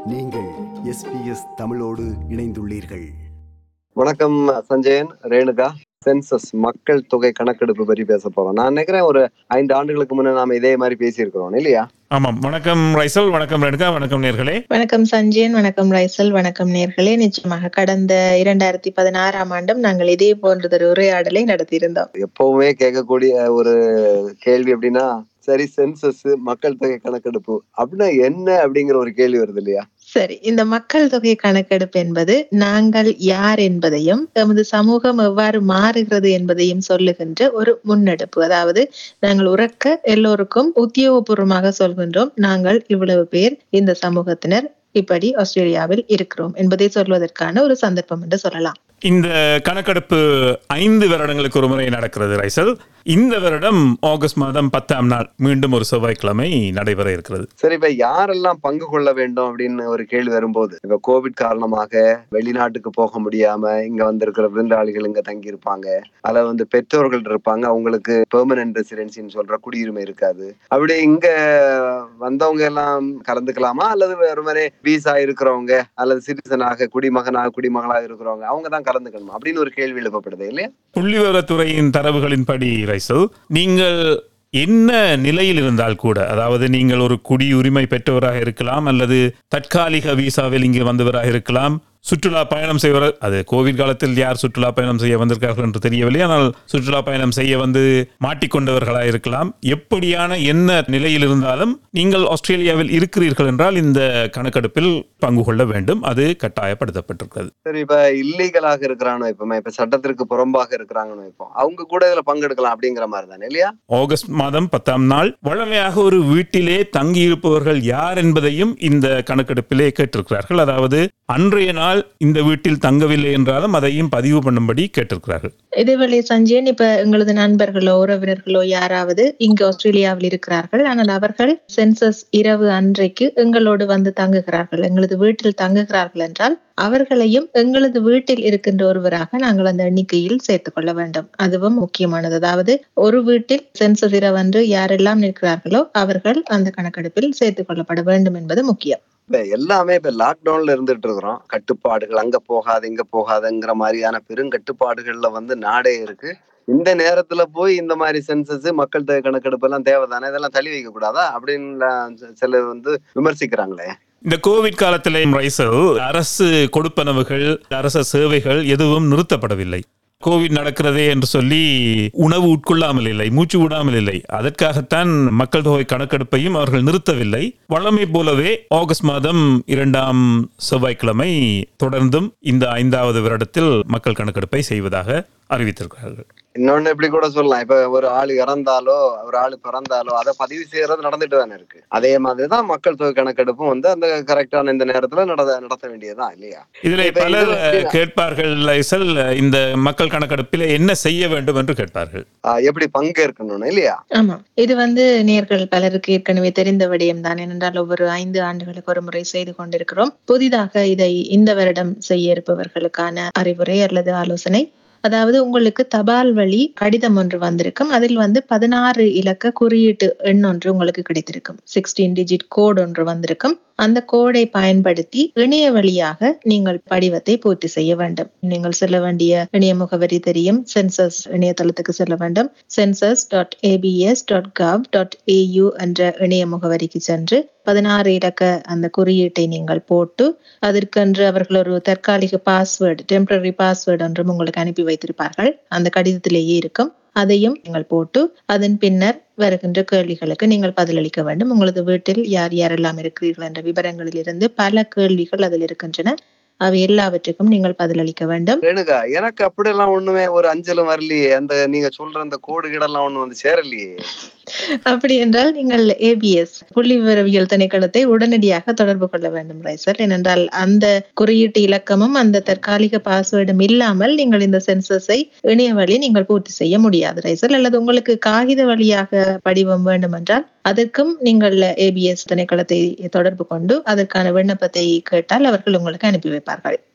நீங்கள் எஸ்பிஎஸ் தமிழோடு இணைந்துள்ளீர்கள் வணக்கம் சஞ்சயன் ரேணுகா சென்சஸ் மக்கள் தொகை கணக்கெடுப்பு பற்றி பேச போறோம் நான் நினைக்கிறேன் ஒரு ஐந்து ஆண்டுகளுக்கு முன்ன நாம இதே மாதிரி பேசியிருக்கிறோம் இல்லையா ஆமாம் வணக்கம் ரைசல் வணக்கம் ரேணுகா வணக்கம் நேர்களே வணக்கம் சஞ்சயன் வணக்கம் ரைசல் வணக்கம் நேர்களே நிச்சயமாக கடந்த இரண்டாயிரத்தி பதினாறாம் ஆண்டும் நாங்கள் இதே போன்றதொரு உரையாடலை நடத்தியிருந்தோம் எப்பவுமே கேட்கக்கூடிய ஒரு கேள்வி அப்படின்னா சரி சென்சஸ் மக்கள் தொகை கணக்கெடுப்பு அப்படின்னா என்ன அப்படிங்கிற ஒரு கேள்வி வருது இல்லையா சரி இந்த மக்கள் தொகை கணக்கெடுப்பு என்பது நாங்கள் யார் என்பதையும் எமது சமூகம் எவ்வாறு மாறுகிறது என்பதையும் சொல்லுகின்ற ஒரு முன்னெடுப்பு அதாவது நாங்கள் உறக்க எல்லோருக்கும் உத்தியோகபூர்வமாக சொல்கின்றோம் நாங்கள் இவ்வளவு பேர் இந்த சமூகத்தினர் இப்படி ஆஸ்திரேலியாவில் இருக்கிறோம் என்பதை சொல்வதற்கான ஒரு சந்தர்ப்பம் என்று சொல்லலாம் இந்த கணக்கெடுப்பு ஐந்து வருடங்களுக்கு ஒரு முறை நடக்கிறது ரைசல் இந்த வருடம் ஆகஸ்ட் மாதம் பத்தாம் நாள் மீண்டும் ஒரு செவ்வாய்க்கிழமை நடைபெற இருக்கிறது சரி இப்ப யாரெல்லாம் பங்கு கொள்ள வேண்டும் அப்படின்னு ஒரு கேள்வி வரும்போது இப்ப கோவிட் காரணமாக வெளிநாட்டுக்கு போக முடியாம இங்க வந்திருக்கிற விருந்தாளிகள் இங்க தங்கி இருப்பாங்க அதுல வந்து பெற்றோர்கள் இருப்பாங்க அவங்களுக்கு பெர்மனன்ட் ரெசிடென்சின்னு சொல்ற குடியுரிமை இருக்காது அப்படி இங்க வந்தவங்க எல்லாம் கலந்துக்கலாமா அல்லது வேறு மாதிரி விசா இருக்கிறவங்க அல்லது சிட்டிசனாக குடிமகனாக குடிமகளாக இருக்கிறவங்க அவங்க தான் கலந்துக்கணுமா அப்படின்னு ஒரு கேள்வி எழுப்பப்படுது இல்லையா புள்ளிவிவரத்துறையின் தரவுகளின்படி ரைசல் நீங்கள் என்ன நிலையில் இருந்தால் கூட அதாவது நீங்கள் ஒரு குடியுரிமை பெற்றவராக இருக்கலாம் அல்லது தற்காலிக விசாவில் இங்கே வந்தவராக இருக்கலாம் சுற்றுலா பயணம் செய்வர் அது கோவிட் காலத்தில் யார் சுற்றுலா பயணம் செய்ய வந்திருக்கார்கள் என்று தெரியவில்லை ஆனால் சுற்றுலா பயணம் செய்ய வந்து மாட்டிக்கொண்டவர்களாக இருக்கலாம் எப்படியான என்ன நிலையில் இருந்தாலும் நீங்கள் ஆஸ்திரேலியாவில் இருக்கிறீர்கள் என்றால் இந்த கணக்கெடுப்பில் பங்கு கொள்ள வேண்டும் அது கட்டாயப்படுத்தப்பட்டிருக்கிறது சரி இப்ப இல்லீகலாக இருக்கிறானோ இப்ப இப்ப சட்டத்திற்கு புறம்பாக இருக்கிறாங்கன்னு இப்போ அவங்க கூட இதுல பங்கெடுக்கலாம் அப்படிங்கிற மாதிரி தானே இல்லையா ஆகஸ்ட் மாதம் பத்தாம் நாள் வழமையாக ஒரு வீட்டிலே தங்கியிருப்பவர்கள் யார் என்பதையும் இந்த கணக்கெடுப்பிலே கேட்டிருக்கிறார்கள் அதாவது அன்றைய நாள் இந்த வீட்டில் தங்கவில்லை என்றாலும் அதையும் பதிவு பண்ணும்படி கேட்டிருக்கிறார்கள் இதேவேளை சஞ்சயன் இப்ப எங்களது நண்பர்களோ உறவினர்களோ யாராவது இங்கு ஆஸ்திரேலியாவில் இருக்கிறார்கள் ஆனால் அவர்கள் சென்சஸ் இரவு அன்றைக்கு எங்களோடு வந்து தங்குகிறார்கள் எங்களது வீட்டில் தங்குகிறார்கள் என்றால் அவர்களையும் எங்களது வீட்டில் இருக்கின்ற ஒருவராக நாங்கள் அந்த எண்ணிக்கையில் சேர்த்துக் கொள்ள வேண்டும் அதுவும் முக்கியமானது அதாவது ஒரு வீட்டில் சென்சஸ் இரவன்று யாரெல்லாம் நிற்கிறார்களோ அவர்கள் அந்த கணக்கெடுப்பில் சேர்த்துக் கொள்ளப்பட வேண்டும் என்பது முக்கியம் இப்ப எல்லாமே இப்ப லாக்டவுன்ல இருந்துட்டு இருக்கிறோம் கட்டுப்பாடுகள் அங்க போகாது இங்க போகாதுங்கிற மாதிரியான பெருங்கட்டுப்பாடுகள்ல வந்து நாடே இருக்கு இந்த நேரத்துல போய் இந்த மாதிரி சென்சஸ் மக்கள் தொகை கணக்கெடுப்பு எல்லாம் தேவைதானே இதெல்லாம் தள்ளி வைக்க கூடாதா அப்படின்னு சிலர் வந்து விமர்சிக்கிறாங்களே இந்த கோவிட் காலத்திலே ரைசல் அரசு கொடுப்பனவுகள் அரச சேவைகள் எதுவும் நிறுத்தப்படவில்லை கோவிட் நடக்கிறதே என்று சொல்லி உணவு உட்கொள்ளாமல் இல்லை மூச்சு விடாமல் இல்லை அதற்காகத்தான் மக்கள் தொகை கணக்கெடுப்பையும் அவர்கள் நிறுத்தவில்லை வழமை போலவே ஆகஸ்ட் மாதம் இரண்டாம் செவ்வாய்க்கிழமை தொடர்ந்தும் இந்த ஐந்தாவது வருடத்தில் மக்கள் கணக்கெடுப்பை செய்வதாக அறிவித்திருக்கிறார்கள் இன்னொன்னு இப்படி கூட சொல்லலாம் இப்ப ஒரு ஆள் இறந்தாலோ ஒரு ஆள் பிறந்தாலோ அதை பதிவு செய்யறது நடந்துட்டு தானே இருக்கு அதே மாதிரிதான் மக்கள் தொகை கணக்கெடுப்பும் வந்து அந்த கரெக்டான இந்த நேரத்துல நடத்த நடத்த வேண்டியதுதான் இல்லையா இதில் இப்ப பலர் இதுல எப்படின்னா- கேட்பார்கள் லைசல் இந்த மக்கள் கணக்கெடுப்பில் என்ன செய்ய வேண்டும் என்று கேட்பார்கள் ஆஹ் எப்படி பங்கேற்கணும்னு இல்லையா ஆமா இது வந்து நேர்கள் பலருக்கு ஏற்கனவே தெரிந்த விடயம் தான் ஏனென்றால் ஒவ்வொரு ஐந்து ஆண்டுகளுக்கு ஒரு முறை செய்து கொண்டிருக்கிறோம் புதிதாக இதை இந்த வருடம் செய்ய இருப்பவர்களுக்கான அறிவுரை அல்லது ஆலோசனை அதாவது உங்களுக்கு தபால் வழி கடிதம் ஒன்று வந்திருக்கும் அதில் வந்து பதினாறு இலக்க குறியீட்டு எண் ஒன்று உங்களுக்கு கிடைத்திருக்கும் சிக்ஸ்டீன் டிஜிட் கோட் ஒன்று வந்திருக்கும் அந்த கோடை பயன்படுத்தி இணைய வழியாக நீங்கள் படிவத்தை பூர்த்தி செய்ய வேண்டும் நீங்கள் செல்ல வேண்டிய இணைய முகவரி தெரியும் சென்சஸ் இணையதளத்துக்கு செல்ல வேண்டும் census dot ABS dot gov dot AU என்ற இணைய முகவரிக்கு சென்று பதினாறு இலக்க அந்த குறியீட்டை நீங்கள் போட்டு அதற்கென்று அவர்கள் ஒரு தற்காலிக பாஸ்வேர்டு டெம்பரரி பாஸ்வேர்டு ஒன்றும் உங்களுக்கு அனுப்பி வைத்திருப்பார்கள் அந்த கடிதத்திலேயே இருக்கும் அதையும் நீங்கள் போட்டு அதன் பின்னர் வருகின்ற கேள்விகளுக்கு நீங்கள் பதிலளிக்க வேண்டும் உங்களது வீட்டில் யார் யாரெல்லாம் இருக்கிறீர்கள் என்ற விவரங்களில் இருந்து பல கேள்விகள் அதில் இருக்கின்றன அவை எல்லாவற்றுக்கும் நீங்கள் பதிலளிக்க வேண்டும் ரேணுகா எனக்கு அப்படியெல்லாம் ஒண்ணுமே ஒரு அஞ்சலும் வரலையே அந்த நீங்க சொல்ற அந்த கோடு கீடெல்லாம் ஒண்ணு வந்து சேரலையே அப்படி என்றால் நீங்கள் ஏபிஎஸ் புள்ளி விவரவியல் திணைக்களத்தை உடனடியாக தொடர்பு கொள்ள வேண்டும் ரைசர் ஏனென்றால் அந்த குறியீட்டு இலக்கமும் அந்த தற்காலிக பாஸ்வேர்டும் இல்லாமல் நீங்கள் இந்த சென்சஸை இணைய வழி நீங்கள் பூர்த்தி செய்ய முடியாது ரைசர் அல்லது உங்களுக்கு காகித வழியாக படிவம் வேண்டும் என்றால் அதற்கும் நீங்கள் ஏபிஎஸ் திணைக்களத்தை தொடர்பு கொண்டு அதற்கான விண்ணப்பத்தை கேட்டால் அவர்கள் உங்களுக்கு அனுப்பி வைப்பார்கள்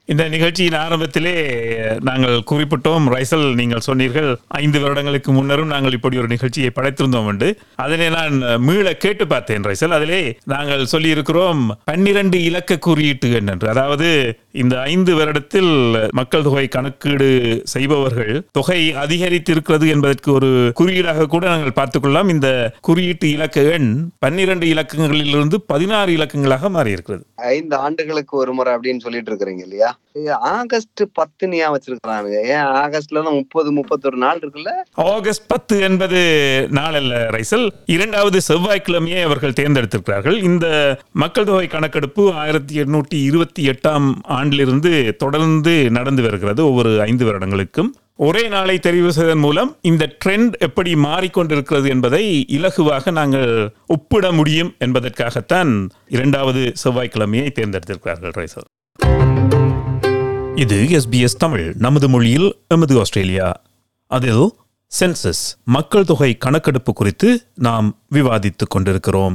இந்த நிகழ்ச்சியின் ஆரம்பத்திலே நாங்கள் குறிப்பிட்டோம் ரைசல் நீங்கள் சொன்னீர்கள் ஐந்து வருடங்களுக்கு முன்னரும் நாங்கள் இப்படி ஒரு நிகழ்ச்சியை படைத்திருந்தோம் என்று அதனை நான் மீள கேட்டு பார்த்தேன் ரைசல் அதிலே நாங்கள் சொல்லியிருக்கிறோம் பன்னிரண்டு இலக்க குறியீட்டு எண் என்று அதாவது இந்த ஐந்து வருடத்தில் மக்கள் தொகை கணக்கீடு செய்பவர்கள் தொகை அதிகரித்திருக்கிறது என்பதற்கு ஒரு குறியீடாக கூட நாங்கள் பார்த்துக்கொள்ளலாம் இந்த குறியீட்டு இலக்க எண் பன்னிரண்டு இலக்கங்களிலிருந்து பதினாறு இலக்கங்களாக மாறி இருக்கிறது ஐந்து ஆண்டுகளுக்கு ஒரு முறை அப்படின்னு சொல்லிட்டு இருக்கிறீங்க இல்லையா இது ஆகஸ்ட் பத்து நீயா வச்சிருக்கிறானுங்க ஏன் ஆகஸ்ட்ல தான் முப்பது முப்பத்தொரு நாள் இருக்குல்ல ஆகஸ்ட் பத்து என்பது நாளல்ல ரைசல் இரண்டாவது செவ்வாய்க்கிழமையே அவர்கள் தேர்ந்தெடுத்திருக்கிறார்கள் இந்த மக்கள் தொகை கணக்கெடுப்பு ஆயிரத்தி எண்ணூற்றி இருபத்தி எட்டாம் ஆண்டிலிருந்து தொடர்ந்து நடந்து வருகிறது ஒவ்வொரு ஐந்து வருடங்களுக்கும் ஒரே நாளை தெரிவு செய்வதன் மூலம் இந்த ட்ரெண்ட் எப்படி மாறிக்கொண்டிருக்கிறது என்பதை இலகுவாக நாங்கள் ஒப்பிட முடியும் என்பதற்காகத்தான் இரண்டாவது செவ்வாய்க்கிழமையை தேர்ந்தெடுத்திருக்கிறார்கள் ரைசல் இது எஸ்பிஎஸ் தமிழ் நமது மொழியில் எமது ஆஸ்திரேலியா அதில் சென்சஸ் மக்கள் தொகை கணக்கெடுப்பு குறித்து நாம் விவாதித்துக் கொண்டிருக்கிறோம்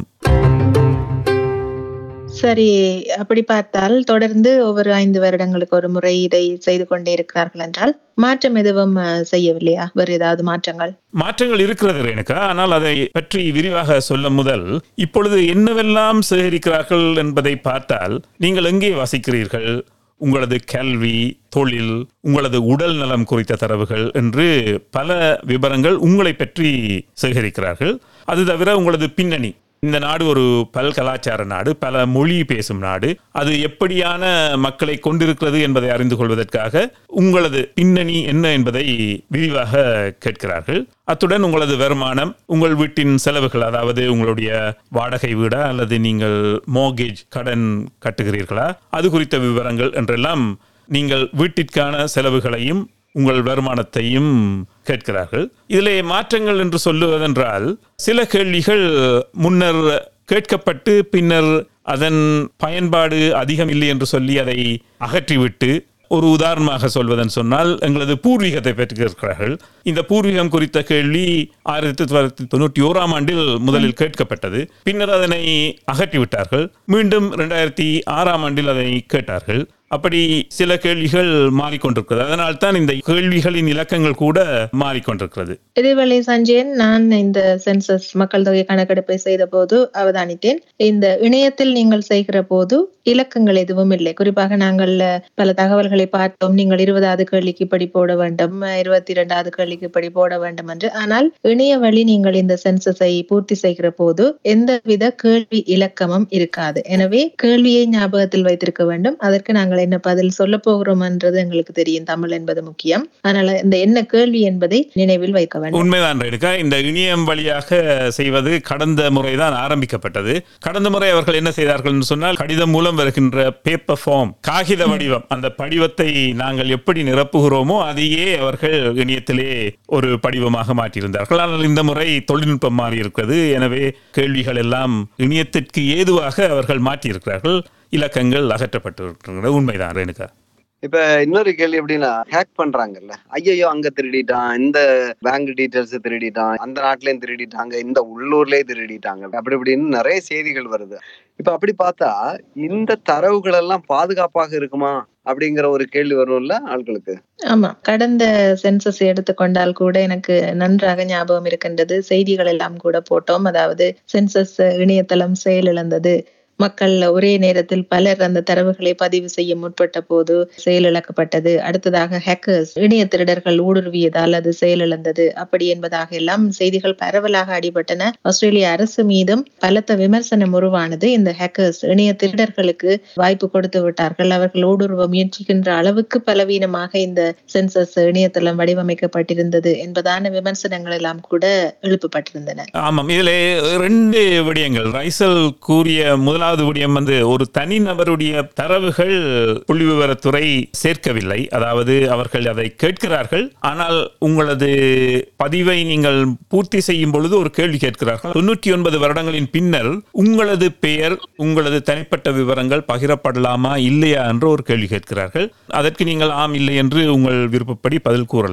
சரி அப்படி பார்த்தால் தொடர்ந்து ஒவ்வொரு ஐந்து வருடங்களுக்கு ஒரு முறை இதை செய்து கொண்டே இருக்கிறார்கள் என்றால் மாற்றம் எதுவும் அஹ், செய்யவில்லையா வேறு ஏதாவது மாற்றங்கள் மாற்றங்கள் இருக்கிறது ரேணுகா ஆனால் அதை பற்றி விரிவாக சொல்ல முதல் இப்பொழுது என்னவெல்லாம் சேகரிக்கிறார்கள் என்பதை பார்த்தால் நீங்கள் எங்கே வசிக்கிறீர்கள் உங்களது கல்வி தொழில் உங்களது உடல் நலம் குறித்த தரவுகள் என்று பல விவரங்கள் உங்களை பற்றி சேகரிக்கிறார்கள் அது தவிர உங்களது பின்னணி இந்த நாடு ஒரு பல்கலாச்சார நாடு பல மொழி பேசும் நாடு அது எப்படியான மக்களை கொண்டிருக்கிறது என்பதை அறிந்து கொள்வதற்காக உங்களது பின்னணி என்ன என்பதை விரிவாக கேட்கிறார்கள் அத்துடன் உங்களது வருமானம் உங்கள் வீட்டின் செலவுகள் அதாவது உங்களுடைய வாடகை வீடா அல்லது நீங்கள் மோகேஜ் கடன் கட்டுகிறீர்களா அது குறித்த விவரங்கள் என்றெல்லாம் நீங்கள் வீட்டிற்கான செலவுகளையும் உங்கள் வருமானத்தையும் கேட்கிறார்கள் இதிலே மாற்றங்கள் என்று சொல்லுவதென்றால் சில கேள்விகள் முன்னர் கேட்கப்பட்டு பின்னர் அதன் பயன்பாடு அதிகம் இல்லை என்று சொல்லி அதை அகற்றிவிட்டு ஒரு உதாரணமாக சொல்வதன் சொன்னால் எங்களது பூர்வீகத்தை பற்றி கேட்கிறார்கள் இந்த பூர்வீகம் குறித்த கேள்வி ஆயிரத்தி தொள்ளாயிரத்தி தொண்ணூற்றி ஓராம் ஆண்டில் முதலில் கேட்கப்பட்டது பின்னர் அதனை அகற்றிவிட்டார்கள் மீண்டும் இரண்டாயிரத்தி ஆறாம் ஆண்டில் அதை கேட்டார்கள் அப்படி சில கேள்விகள் மாறிக்கொண்டிருக்கிறது அதனால் தான் இந்த கேள்விகளின் இலக்கங்கள் கூட மாறிக்கொண்டிருக்கிறது இதேவேளை சஞ்சயன் நான் இந்த சென்சஸ் மக்கள் தொகை கணக்கெடுப்பை செய்த போது அவதானித்தேன் இந்த இணையத்தில் நீங்கள் செய்கிற போது இலக்கங்கள் எதுவும் இல்லை குறிப்பாக நாங்கள் பல தகவல்களை பார்த்தோம் நீங்கள் இருபதாவது கேள்விக்கு இப்படி போட வேண்டும் இருபத்தி இரண்டாவது கேள்விக்கு இப்படி போட வேண்டும் என்று ஆனால் இணைய வழி நீங்கள் இந்த சென்சஸை பூர்த்தி செய்கிற போது எந்தவித கேள்வி இலக்கமும் இருக்காது எனவே கேள்வியை ஞாபகத்தில் வைத்திருக்க வேண்டும் அதற்கு நாங்கள் என்ன பதில் சொல்ல போகிறோம் என்றது எங்களுக்கு தெரியும் தமிழ் என்பது முக்கியம் அதனால இந்த என்ன கேள்வி என்பதை நினைவில் வைக்க வேண்டும் உண்மைதான் ரேணுகா இந்த இணையம் வழியாக செய்வது கடந்த முறைதான் ஆரம்பிக்கப்பட்டது கடந்த முறை அவர்கள் என்ன செய்தார்கள் என்று சொன்னால் கடிதம் மூலம் வருகின்ற பேப்பர் ஃபார்ம் காகித வடிவம் அந்த படிவத்தை நாங்கள் எப்படி நிரப்புகிறோமோ அதையே அவர்கள் இணையத்திலே ஒரு படிவமாக மாற்றியிருந்தார்கள் ஆனால் இந்த முறை தொழில்நுட்பம் மாறி இருக்கிறது எனவே கேள்விகள் எல்லாம் இணையத்திற்கு ஏதுவாக அவர்கள் மாற்றியிருக்கிறார்கள் இலக்கங்கள் அகற்றப்பட்டு உண்மைதான் ரேணுகா இப்ப இன்னொரு கேள்வி எப்படின்னா ஹேக் பண்றாங்கல்ல ஐயோ அங்க திருடிட்டான் இந்த பேங்க் டீடைல்ஸ் திருடிட்டான் அந்த நாட்டிலயும் திருடிட்டாங்க இந்த உள்ளூர்லயே திருடிட்டாங்க அப்படி இப்படின்னு நிறைய செய்திகள் வருது இப்ப அப்படி பார்த்தா இந்த தரவுகள் எல்லாம் பாதுகாப்பாக இருக்குமா அப்படிங்கிற ஒரு கேள்வி வரும்ல ஆட்களுக்கு ஆமா கடந்த சென்சஸ் எடுத்துக்கொண்டால் கூட எனக்கு நன்றாக ஞாபகம் இருக்கின்றது செய்திகள் எல்லாம் கூட போட்டோம் அதாவது சென்சஸ் இணையதளம் செயலிழந்தது மக்கள் ஒரே நேரத்தில் பலர் அந்த தரவுகளை பதிவு செய்ய முற்பட்ட போது செயலிழக்கப்பட்டது அடுத்ததாக ஹேக்கர்ஸ் இணைய திருடர்கள் ஊடுருவியதால் அது செயலிழந்தது அப்படி என்பதாக எல்லாம் செய்திகள் பரவலாக அடிபட்டன ஆஸ்திரேலிய அரசு மீதும் பலத்த விமர்சனம் உருவானது இந்த ஹேக்கர்ஸ் இணைய திருடர்களுக்கு வாய்ப்பு கொடுத்து விட்டார்கள் அவர்கள் ஊடுருவ முயற்சிக்கின்ற அளவுக்கு பலவீனமாக இந்த சென்சஸ் இணையதளம் வடிவமைக்கப்பட்டிருந்தது என்பதான விமர்சனங்கள் எல்லாம் கூட எழுப்பப்பட்டிருந்தன ஆமாம் இதுல ரெண்டு விடயங்கள் ரைசல் கூறிய முதலாவது விடயம் வந்து ஒரு தனிநபருடைய தரவுகள் புள்ளி விவரத்துறை சேர்க்கவில்லை அதாவது அவர்கள் அதை கேட்கிறார்கள் ஆனால் உங்களது பதிவை நீங்கள் பூர்த்தி செய்யும் பொழுது ஒரு கேள்வி கேட்கிறார்கள் தொண்ணூற்றி ஒன்பது வருடங்களின் பின்னர் உங்களது பெயர் உங்களது தனிப்பட்ட விவரங்கள் பகிரப்படலாமா இல்லையா என்று ஒரு கேள்வி கேட்கிறார்கள் அதற்கு நீங்கள் ஆம் இல்லை என்று உங்கள் விருப்பப்படி பதில் கூறலாம்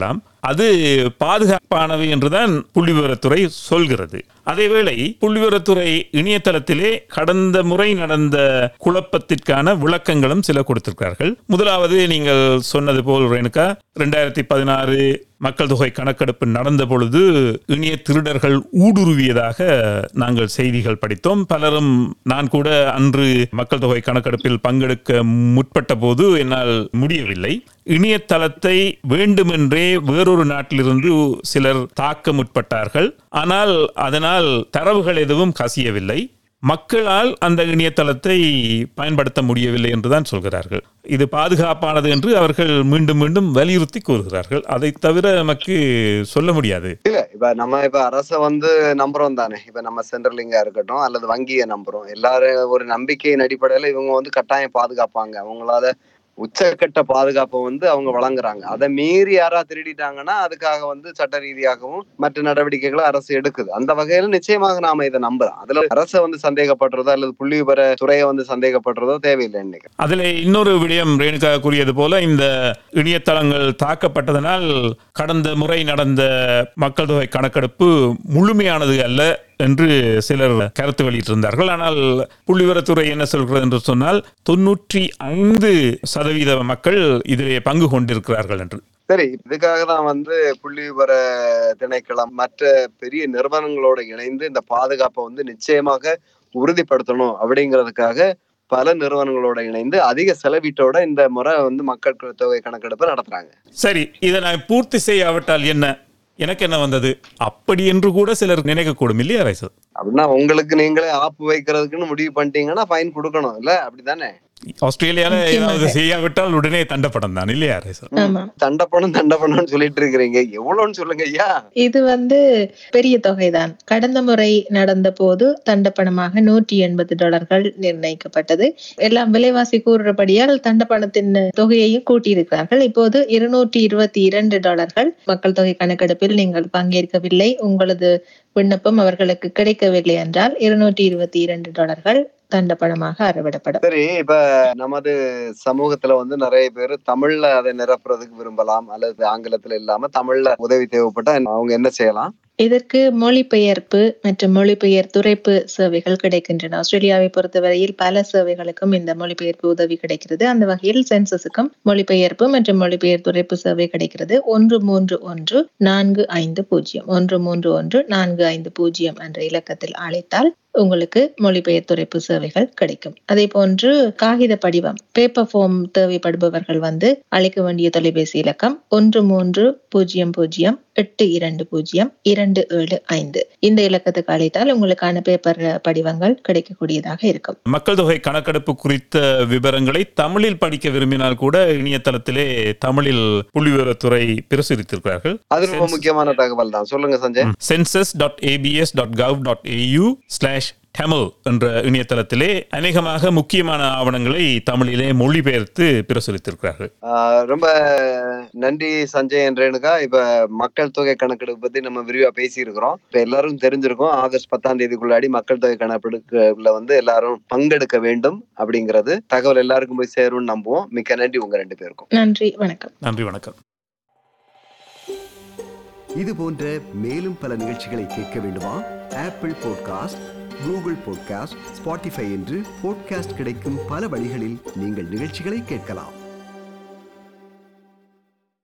அது பாதுகாப்பானவை என்றுதான் புள்ளிவிவரத்துறை சொல்கிறது அதேவேளை புள்ளிவிவரத்துறை இணையதளத்திலே கடந்த முறை நடந்த குழப்பத்திற்கான விளக்கங்களும் சில கொடுத்திருக்கிறார்கள் முதலாவது நீங்கள் சொன்னது போல் ரேணுகா ரெண்டாயிரத்தி பதினாறு மக்கள் தொகை கணக்கெடுப்பு நடந்த பொழுது இணைய திருடர்கள் ஊடுருவியதாக நாங்கள் செய்திகள் படித்தோம் பலரும் நான் கூட அன்று மக்கள் தொகை கணக்கெடுப்பில் பங்கெடுக்க முற்பட்ட போது என்னால் முடியவில்லை இணையதளத்தை வேண்டுமென்றே வேறொரு நாட்டிலிருந்து சிலர் தாக்க முற்பட்டார்கள் ஆனால் அதனால் தரவுகள் எதுவும் கசியவில்லை மக்களால் அந்த இணையதளத்தை பயன்படுத்த முடியவில்லை என்றுதான் சொல்கிறார்கள் இது பாதுகாப்பானது என்று அவர்கள் மீண்டும் மீண்டும் வலியுறுத்தி கூறுகிறார்கள் அதை தவிர நமக்கு சொல்ல முடியாது இல்ல இப்ப நம்ம இப்ப அரச வந்து நம்புறோம் தானே இப்ப நம்ம சென்ட்ரலிங்கா இருக்கட்டும் அல்லது வங்கியை நம்புறோம் எல்லாரும் ஒரு நம்பிக்கையின் அடிப்படையில இவங்க வந்து கட்டாயம் பாதுகாப்பாங்க அவங்களால உச்சக்கட்ட பாதுகாப்பை வந்து அவங்க வழங்குறாங்க அதை மீறி யாரா திருடிட்டாங்கன்னா அதுக்காக வந்து சட்ட ரீதியாகவும் மற்ற நடவடிக்கைகளை அரசு எடுக்குது அந்த வகையில நிச்சயமாக நாம இதை நம்புறோம் அதுல அரசை வந்து சந்தேகப்படுறதோ அல்லது புள்ளி விவர துறையை வந்து சந்தேகப்படுறதோ தேவையில்லை இன்னைக்கு அதில் இன்னொரு விடயம் ரேணுகா கூறியது போல இந்த இணையதளங்கள் தாக்கப்பட்டதனால் கடந்த முறை நடந்த மக்கள் தொகை கணக்கெடுப்பு முழுமையானது அல்ல என்று சிலர் கருத்து வெளியிட்டிருந்தார்கள் ஆனால் புள்ளிவரத்துறை என்ன சொல்கிறது என்று சொன்னால் தொன்னூற்றி ஐந்து சதவீத மக்கள் இதிலே பங்கு கொண்டிருக்கிறார்கள் என்று சரி இதுக்காக தான் வந்து புள்ளி விவர திணைக்களம் மற்ற பெரிய நிறுவனங்களோட இணைந்து இந்த பாதுகாப்பை வந்து நிச்சயமாக உறுதிப்படுத்தணும் அப்படிங்கிறதுக்காக பல நிறுவனங்களோட இணைந்து அதிக செலவீட்டோட இந்த முறை வந்து மக்கள் தொகை கணக்கெடுப்பு நடத்துறாங்க சரி இதை நான் பூர்த்தி செய்யாவிட்டால் என்ன எனக்கு என்ன வந்தது அப்படி என்று கூட சிலர் நினைக்கக்கூடும் இல்லையா ரைசு அப்படின்னா உங்களுக்கு நீங்களே ஆப்பு வைக்கிறதுக்குன்னு முடிவு பண்ணிட்டீங்கன்னா ஃபைன் கொடுக்கணும் இல்ல அப்படிதானே ஆஸ்திரேலியால நிச்சயமாக. ஏதாவது செய்யாவிட்டால் உடனே தண்டப்படம் தான் இல்லையா ரைசு ஆமா தண்டப்பணம் தண்டப்பணம்னு சொல்லிட்டு இருக்கிறீங்க எவ்வளவுன்னு சொல்லுங்க ஐயா இது வந்து பெரிய தொகைதான் கடந்த முறை நடந்த போது தண்டப்பணமாக நூற்றி எண்பது டாலர்கள் நிர்ணயிக்கப்பட்டது எல்லாம் விலைவாசி கூறுறபடியால் தண்டப்பணத்தின் தொகையையும் கூட்டியிருக்கிறார்கள் இப்போது இருநூற்றி இருபத்தி இரண்டு டாலர்கள் மக்கள் தொகை கணக்கெடுப்பில் நீங்கள் பங்கேற்கவில்லை உங்களது விண்ணப்பம் அவர்களுக்கு கிடைக்கவில்லை என்றால் இருநூற்றி இருபத்தி இரண்டு டாலர்கள் தண்டப்பணமாக அறவிடப்படும் சரி இப்ப நமது சமூகத்துல வந்து நிறைய பேர் தமிழ்ல அதை நிரப்புறதுக்கு விரும்பலாம் அல்லது ஆங்கிலத்துல இல்லாம தமிழ்ல உதவி தேவைப்பட்டா அவங்க என்ன செய்யலாம் இதற்கு மொழிபெயர்ப்பு மற்றும் மொழிபெயர் துறைப்பு சேவைகள் கிடைக்கின்றன ஆஸ்திரேலியாவை பொறுத்தவரையில் பல சேவைகளுக்கும் இந்த மொழிபெயர்ப்பு உதவி கிடைக்கிறது அந்த வகையில் சென்சஸுக்கும் மொழிபெயர்ப்பு மற்றும் மொழிபெயர் துறைப்பு சேவை கிடைக்கிறது ஒன்று மூன்று ஒன்று நான்கு ஐந்து பூஜ்ஜியம் ஒன்று மூன்று ஒன்று நான்கு ஐந்து பூஜ்ஜியம் என்ற இலக்கத்தில் அழைத்தால் உங்களுக்கு மொழிபெயர் துறைப்பு சேவைகள் கிடைக்கும் அதே போன்று காகித படிவம் பேப்பர் ஃபார்ம் தேவைப்படுபவர்கள் வந்து அழைக்க வேண்டிய தொலைபேசி இலக்கம் ஒன்று மூன்று பூஜ்ஜியம் பூஜ்ஜியம் எட்டு இரண்டு பூஜ்ஜியம் இரண்டு ஏழு ஐந்து இந்த இலக்கத்துக்கு அழைத்தால் உங்களுக்கான பேப்பர் படிவங்கள் கிடைக்கக்கூடியதாக இருக்கும் மக்கள் தொகை கணக்கெடுப்பு குறித்த விவரங்களை தமிழில் படிக்க விரும்பினால் கூட இணையதளத்திலே தமிழில் புள்ளிவிவரத்துறை பிரசுரித்திருக்கிறார்கள் அது ரொம்ப முக்கியமான தகவல் தான் சொல்லுங்க Sanjay census dot ABS dot gov dot AU slash Tamil என்ற இணையதளத்திலே அநேகமாக முக்கியமான ஆவணங்களை தமிழிலே மொழிபெயர்த்து பிரசுரித்திருக்கிறார்கள் ஆஹ் ரொம்ப நன்றி சஞ்சய் ரேணுகா இப்ப மக்கள் தொகை கணக்கெடுப்பு பத்தி நம்ம விரிவா பேசியிருக்கிறோம் இப்ப எல்லாரும் தெரிஞ்சிருக்கோம் ஆகஸ்ட் பத்தாம் தேதிக்குள்ளாடி மக்கள் தொகை கணக்கெடுப்புல வந்து எல்லாரும் பங்கெடுக்க வேண்டும் அப்படிங்கிறது தகவல் எல்லாருக்கும் போய் சேரும்னு நம்புவோம் மிக்க நன்றி உங்க ரெண்டு பேருக்கும் நன்றி வணக்கம் நன்றி வணக்கம் இது போன்ற மேலும் பல நிகழ்ச்சிகளை கேட்க வேண்டுமா Apple podcast Google podcast Spotify என்று பாட்காஸ்ட் கிடைக்கும் பல வழிகளில் நீங்கள் நிகழ்ச்சிகளை கேட்கலாம்